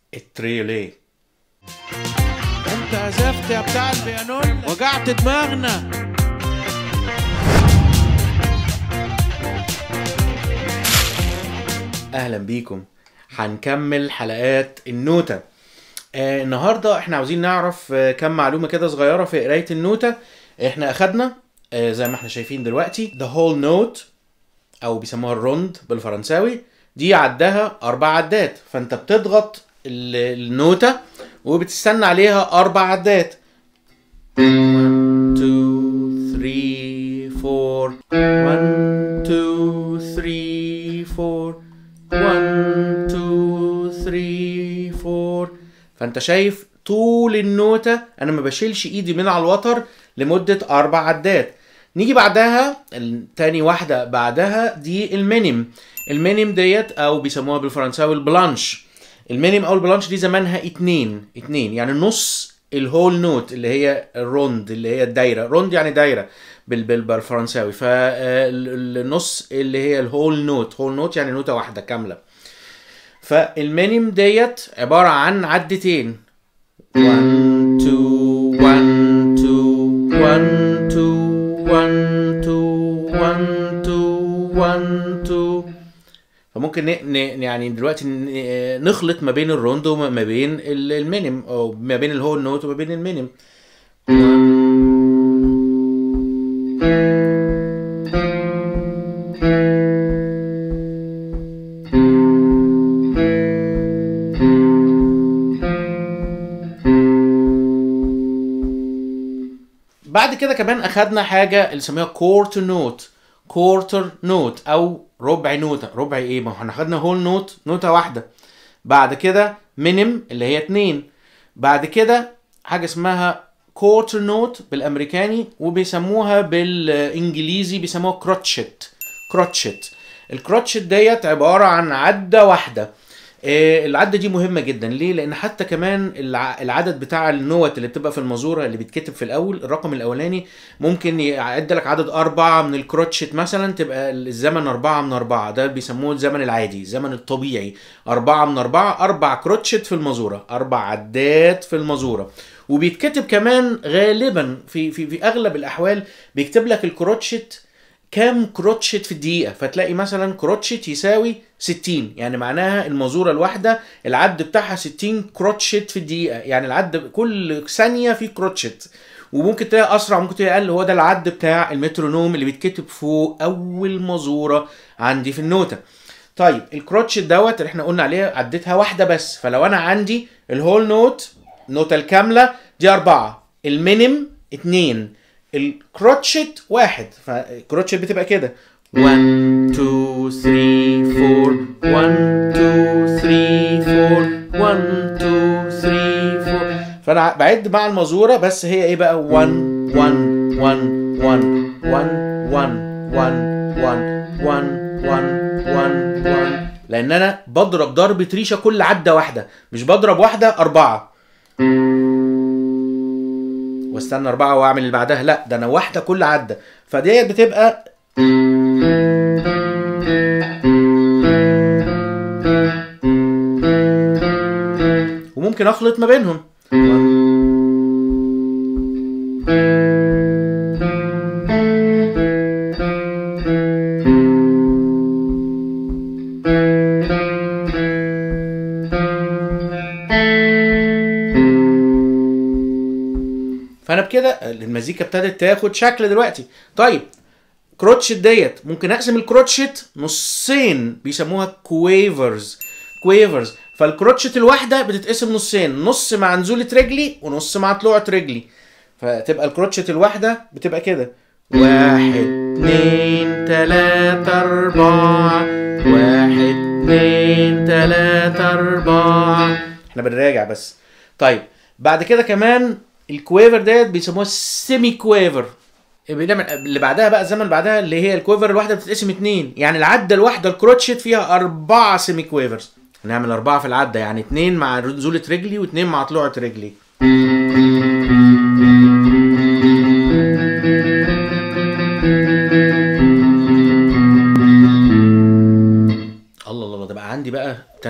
التريوليه انت عزفت يا بتاع البيانون وجعت دماغنا اهلا بيكم هنكمل حلقات النوتة آه النهارده احنا عاوزين نعرف آه كم معلومه كده صغيره في قرايه النوتة احنا اخدنا آه زي ما احنا شايفين دلوقتي the whole note او بيسموها الروند بالفرنساوي دي عدها اربع عدات فانت بتضغط ال- النوتة وبتستنى عليها اربع عدات 1 2 3 4 1 2 3 4 1 2 3 4 فانت شايف طول النوتة انا ما بشيلش ايدي من على الوتر لمدة اربع عدات نيجي بعدها ال- تاني واحدة بعدها دي المينيم المينيم ديت او بيسموها بالفرنساوي البلانش المينيم او البلانش دي زمانها اتنين اتنين يعني نص الهول نوت اللي هي الروند اللي هي الدايره روند يعني دايره بال بال بالفرنساوي فالنص اللي هي الهول نوت هول نوت يعني نوته واحده كامله فالمينيم ديت عباره عن عدتين 1 2 1 2 1 2 1 2 1 2 1 2 فممكن ن... ن... يعني دلوقتي ن... نخلط ما بين الروند وما بين ال- المينيم او ما بين الهول نوت وما بين المينيم بعد كده كمان اخدنا حاجه اللي اسمها كورتر نوت كورتر نوت او ربع نوته ربع ايه ما هو احنا خدنا هول نوت نوته واحده بعد كده مينيم اللي هي اتنين بعد كده حاجه اسمها كورتر نوت بالامريكاني وبيسموها بالانجليزي بيسموها كروتشت كروتشت الكروتشت ديت عباره عن عده واحده آه، العدة دي مهمة جدا ليه؟ لأن حتى كمان الع- العدد بتاع النوت اللي بتبقى في المزورة اللي بيتكتب في الأول الرقم الأولاني ممكن يعد لك عدد أربعة من الكروتشت مثلا تبقى الزمن أربعة من أربعة ده بيسموه الزمن العادي الزمن الطبيعي أربعة من أربعة أربع كروتشت في المزورة أربع عدات في المزورة وبيتكتب كمان غالبا في في في أغلب الأحوال بيكتب لك الكروتشت كام كروتشت في الدقيقة فتلاقي مثلا كروتشت يساوي 60 يعني معناها المزورة الواحدة العد بتاعها 60 كروتشت في الدقيقة يعني العد كل ثانية في كروتشت وممكن تلاقي أسرع ممكن تلاقي أقل هو ده العد بتاع المترونوم اللي بيتكتب فوق أول مزورة عندي في النوتة طيب الكروتشت دوت اللي احنا قلنا عليها عدتها واحدة بس فلو أنا عندي الهول نوت النوتة الكاملة دي أربعة المينيم اتنين الكروتشت واحد فالكروتشت بتبقى كده 1 2 3 4 1 2 3 4 1 2 3 4 فانا بعد مع المزوره بس هي ايه بقى 1 1 1 1 1 1 1 1 1 1 1 لان انا بضرب ضربة ريشة كل عدة واحدة مش بضرب واحدة أربعة واستنى أربعة وأعمل اللي بعدها لا ده أنا واحدة كل عدة فديت بتبقى وممكن أخلط ما بينهم فانا بكده المزيكا ابتدت تاخد شكل دلوقتي طيب كروتشت ديت ممكن اقسم الكروتشت نصين بيسموها كويفرز كويفرز فالكروتشت الواحده بتتقسم نصين نص مع نزوله رجلي ونص مع طلوعه رجلي فتبقى الكروتشت الواحده بتبقى كده واحد اتنين تلاتة أربعة واحد اتنين تلاتة أربعة احنا بنراجع بس طيب بعد كده كمان الكويفر ديت بيسموها السيمي كويفر بنعمل اللي بعدها بقى الزمن اللي بعدها اللي هي الكويفر الواحده بتتقسم اتنين يعني العده الواحده الكروتشت فيها اربعه سيمي كويفرز نعمل اربعه في العده يعني اتنين مع نزوله رجلي واتنين مع طلوعه رجلي الله الله الله ده بقى عندي بقى